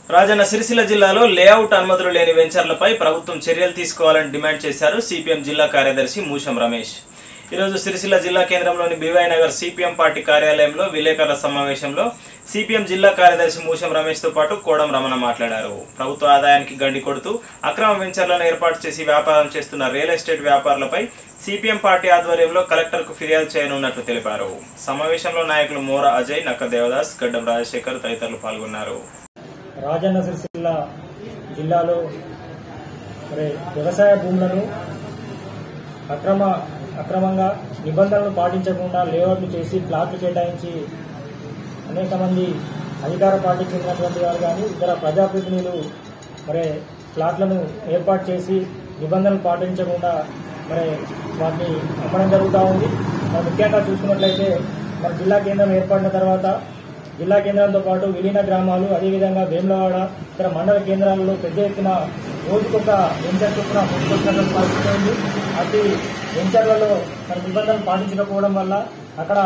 రాజన్న సిరిసిల్ల జిల్లాలో లేఅవుట్ అనుమతులు లేని వెంచర్లపై ప్రభుత్వం చర్యలు తీసుకోవాలని డిమాండ్ చేశారు సిపిఎం జిల్లా కార్యదర్శి మూషం రమేష్ ఈరోజు సిరిసిల్ల జిల్లా కేంద్రంలోని బివై నగర్ సిపిఎం పార్టీ కార్యాలయంలో విలేకరుల సమావేశంలో సిపిఎం జిల్లా కార్యదర్శి మూషం రమేష్తో పాటు కోడం రమణ మాట్లాడారు ప్రభుత్వ ఆదాయానికి గండి కొడుతూ అక్రమ వెంచర్లను ఏర్పాటు చేసి వ్యాపారం చేస్తున్న రియల్ ఎస్టేట్ వ్యాపారులపై సిపిఎం పార్టీ ఆధ్వర్యంలో కలెక్టర్కు ఫిర్యాదు చేయనున్నట్లు తెలిపారు సమావేశంలో నాయకులు మోర అజయ్ నక్క దేవదాస్ గడ్డం రాజశేఖర్ తదితరులు పాల్గొన్నారు రాజన్న సిరిసిల్ల జిల్లాలో మరి వ్యవసాయ భూములను అక్రమ అక్రమంగా నిబంధనలు పాటించకుండా లేఅవుట్లు చేసి ప్లాట్లు కేటాయించి అనేక మంది అధికార పార్టీకి చెందినటువంటి వారు కానీ ఇతర ప్రజాప్రతినిధులు మరి ప్లాట్లను ఏర్పాటు చేసి నిబంధనలు పాటించకుండా మరి వాటిని అమ్మడం జరుగుతూ ఉంది మరి ముఖ్యంగా చూసుకున్నట్లయితే మన జిల్లా కేంద్రం ఏర్పడిన తర్వాత జిల్లా కేంద్రంతో పాటు విలీన గ్రామాలు అదేవిధంగా వేములవాడ ఇతర మండల కేంద్రాలలో పెద్ద ఎత్తున రోజుకొక వెంచర్ చొప్పున ముందుకొచ్చినటువంటి పరిస్థితి ఉంది అతి వెంచర్లలో మరి నిబంధనలు పాటించకపోవడం వల్ల అక్కడ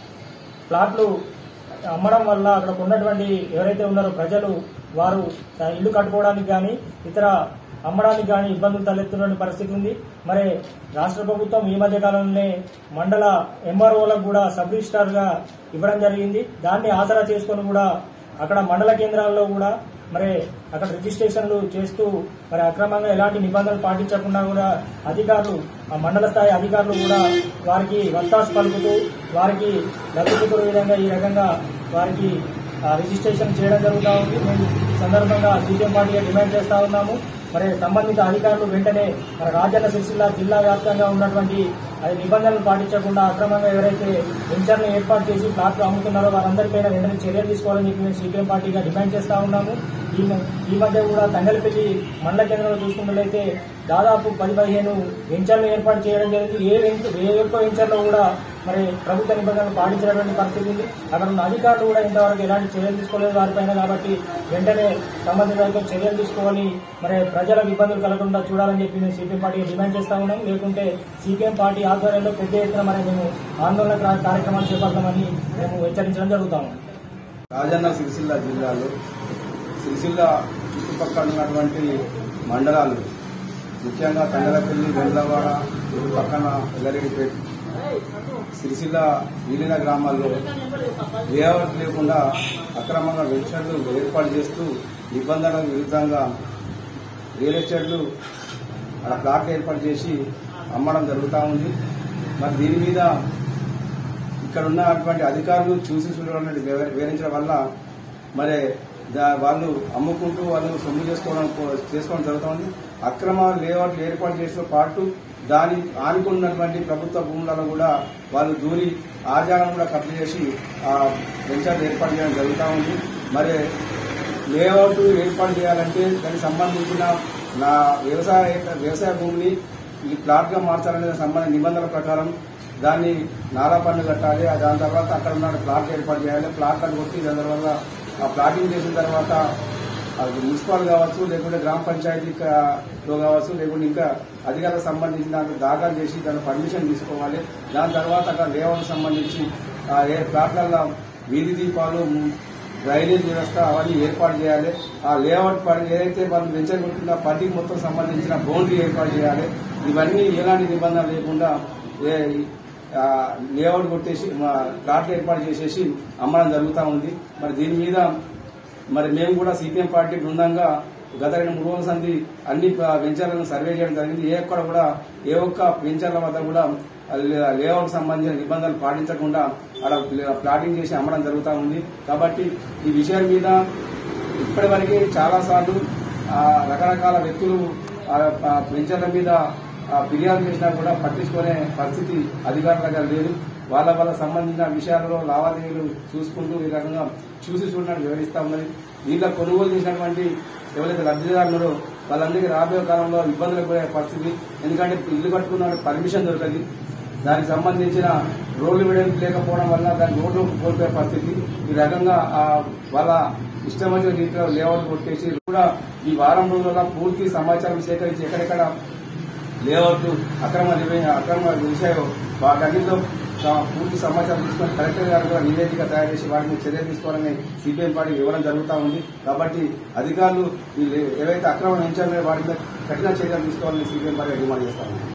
ప్లాట్లు అమ్మడం వల్ల అక్కడ ఉన్నటువంటి ఎవరైతే ఉన్నారో ప్రజలు వారు తన ఇల్లు కట్టుకోవడానికి కానీ ఇతర అమ్మడానికి కానీ ఇబ్బందులు తలెత్తున్న పరిస్థితి ఉంది మరి రాష్ట్ర ప్రభుత్వం ఈ మధ్య కాలంలోనే మండల ఎంఆర్ఓలకు కూడా సబ్ రిజిస్టార్ గా ఇవ్వడం జరిగింది దాన్ని ఆసరా చేసుకొని కూడా అక్కడ మండల కేంద్రాల్లో కూడా మరి అక్కడ రిజిస్ట్రేషన్లు చేస్తూ మరి అక్రమంగా ఎలాంటి నిబంధనలు పాటించకుండా కూడా అధికారులు ఆ మండల స్థాయి అధికారులు కూడా వారికి వత్తాసు పలుకుతూ వారికి లబ్ధి చేకూరే విధంగా ఈ రకంగా వారికి ఆ, రిజిస్ట్రేషన్ చేయడం జరుగుతూ ఉంది మేము ఈ సందర్భంగా సీపీఎం పార్టీగా డిమాండ్ చేస్తా ఉన్నాము మరి సంబంధిత అధికారులు వెంటనే మన రాజన్న సిరిసిల్ల జిల్లా వ్యాప్తంగా ఉన్నటువంటి అది నిబంధనలు పాటించకుండా అక్రమంగా ఎవరైతే వెంచర్లు ఏర్పాటు చేసి ప్లాట్లు అమ్ముతున్నారో వారందరిపైన వెంటనే చర్యలు తీసుకోవాలని చెప్పి మేము సిపిఎం పార్టీగా డిమాండ్ చేస్తా ఉన్నాము ఈ మ- ఈ మధ్య కూడా తంగలపల్లి మండల కేంద్రంలో చూసుకున్నట్లయితే దాదాపు పది పదిహేను వెంచర్లు ఏర్పాటు చేయడం జరిగింది ఏ వెంచర్ ఏ ఒక్క వెంచర్లో కూడా మరి ప్రభుత్వ నిబంధనలు పాటించినటువంటి పరిస్థితి ఉంది అక్కడ ఉన్న అధికారులు కూడా ఇంతవరకు ఎలాంటి చర్యలు తీసుకోలేదు వారిపైన కాబట్టి వెంటనే సంబంధిత వారితో చర్యలు తీసుకోవాలి మరి ప్రజలకు ఇబ్బందులు కలగకుండా చూడాలని చెప్పి మేము సిపిఎం పార్టీకి డిమాండ్ చేస్తా ఉన్నాం లేకుంటే సిపిఎం పార్టీ ఆధ్వర్యంలో పెద్ద ఎత్తున మరి మేము ఆందోళన కా- కార్యక్రమాలు చేపడతామని మేము హెచ్చరించడం జరుగుతాము రాజన్న సిరిసిల్ల జిల్లాలో సిరిసిల్ల చుట్టుపక్కల ఉన్నటువంటి మండలాలు ముఖ్యంగా తంగలపల్లి వెండ్లవాడ ఇటు పక్కన ఎల్లరెడ్డిపేట సిరిసిల్ల విలీన గ్రామాల్లో లేఅవుట్ లేకుండా అక్రమంగా వెంచర్లు ఏర్పాటు చేస్తూ నిబంధనలకు విరుద్ధంగా రియల్ ఎస్టేట్లు అక్కడ ప్లాట్ ఏర్పాటు చేసి అమ్మడం జరుగుతూ ఉంది మరి దీని మీద ఇక్కడ ఉన్నటువంటి అధికారులు చూసి చూడాలని వివరించడం వల్ల మరి దా- వాళ్ళు అమ్ముకుంటూ వాళ్ళు సొమ్ము చేసుకోవడం కో- చేసుకోవడం జరుగుతుంది అక్రమ లేఅవుట్లు ఏర్పాటు చేసిన పాటు దాని ఆనుకున్నటువంటి ప్రభుత్వ భూములలో కూడా వాళ్ళు దూరి ఆ జాగం కూడా కబ్జా చేసి ఆ వెంచర్లు ఏర్పాటు చేయడం జరుగుతూ ఉంది మరి లేఅవుట్ ఏర్పాటు చేయాలంటే దానికి సంబంధించిన నా వ్యవసాయ వ్యవసాయ భూమిని ఈ ప్లాట్ గా మార్చాలనే సంబంధ నిబంధనల ప్రకారం దాన్ని నాలా పన్ను కట్టాలి ఆ దాని తర్వాత అక్కడ ఉన్న ప్లాట్ ఏర్పాటు చేయాలి ప్లాట్లను కొట్టి దాని తర్వాత ఆ ప్లాటింగ్ చేసిన తర్వాత అది మున్సిపల్ కావచ్చు లేకుంటే గ్రామ పంచాయతీ కా- లో కావచ్చు లేకుంటే ఇంకా అధికారులకు సంబంధించిన దాంట్లో దాఖలు చేసి దాని పర్మిషన్ తీసుకోవాలి దాని తర్వాత అక్కడ లేఅవుట్ సంబంధించి ఆ ఏ ప్లాట్లలో వీధి దీపాలు డ్రైనేజ్ వ్యవస్థ అవన్నీ ఏర్పాటు చేయాలి ఆ లేఅవుట్ పని ఏదైతే మనం వెంచర్ కొట్టిన పట్టికి మొత్తం సంబంధించిన బౌండరీ ఏర్పాటు చేయాలి ఇవన్నీ ఎలాంటి నిబంధన లేకుండా ఏ- ఆ, లేఅవుట్ కొట్టేసి మా ప్లాట్లు ఏర్పాటు చేసేసి అమ్మడం జరుగుతూ ఉంది మరి దీని మీద మరి మేము కూడా సిపిఎం పార్టీ బృందంగా గత రెండు మూడు రోజుల సంది అన్ని ప- వెంచర్లను సర్వే చేయడం జరిగింది ఏ ఒక్కడ కూడా ఏ ఒక్క వెంచర్ల వద్ద కూడా లే- లేఅవుట్ సంబంధించిన నిబంధనలు పాటించకుండా అక్కడ ప్ల- ప్లాటింగ్ చేసి అమ్మడం జరుగుతూ ఉంది కాబట్టి ఈ విషయం మీద ఇప్పటివరకు చాలా సార్లు రకరకాల వ్యక్తులు ఆ, ఆ వెంచర్ల మీద ఆ, ఫిర్యాదు చేసినా కూడా పట్టించుకునే పరిస్థితి అధికారుల దగ్గర లేదు వాళ్ళ వాళ్ళ సంబంధించిన విషయాలలో లావాదేవీలు చూసుకుంటూ ఈ రకంగా చూసి చూడడానికి వివరిస్తా ఉన్నది దీంట్లో కొనుగోలు చేసినటువంటి ఎవరైతే లబ్ధిదారులు వాళ్ళందరికీ రాబోయే కాలంలో ఇబ్బందులకు పోయే పరిస్థితి ఎందుకంటే ఇల్లు కట్టుకున్న పర్మిషన్ దొరకదు దానికి సంబంధించిన రోడ్లు వెడల్పు లేకపోవడం వల్ల దాని రోడ్లు కోల్పోయే పరిస్థితి ఈ రకంగా ఆ వాళ్ళ ఇష్టం వచ్చిన రీతిలో లేఅవుట్ కొట్టేసి కూడా ఈ వారం రోజుల పూర్తి సమాచారం సేకరించి ఎక్కడెక్కడ లేఅవుట్ అక్రమ నిర్వహణ అక్రమ విషయం వాటన్నింటిలో స- పూర్తి సమాచారం తీసుకొని కలెక్టర్ గారు కూడా నివేదిక తయారు చేసి వాటిని చర్య తీసుకోవాలని సిపిఎం పార్టీ ఇవ్వడం జరుగుతూ ఉంది కాబట్టి అధికారులు ఈ ఏవైతే అక్రమ వెంచర్లు వాటి మీద కఠిన చర్యలు తీసుకోవాలని సిపిఎం పార్టీ డిమాండ్ చేస్తా ఉంది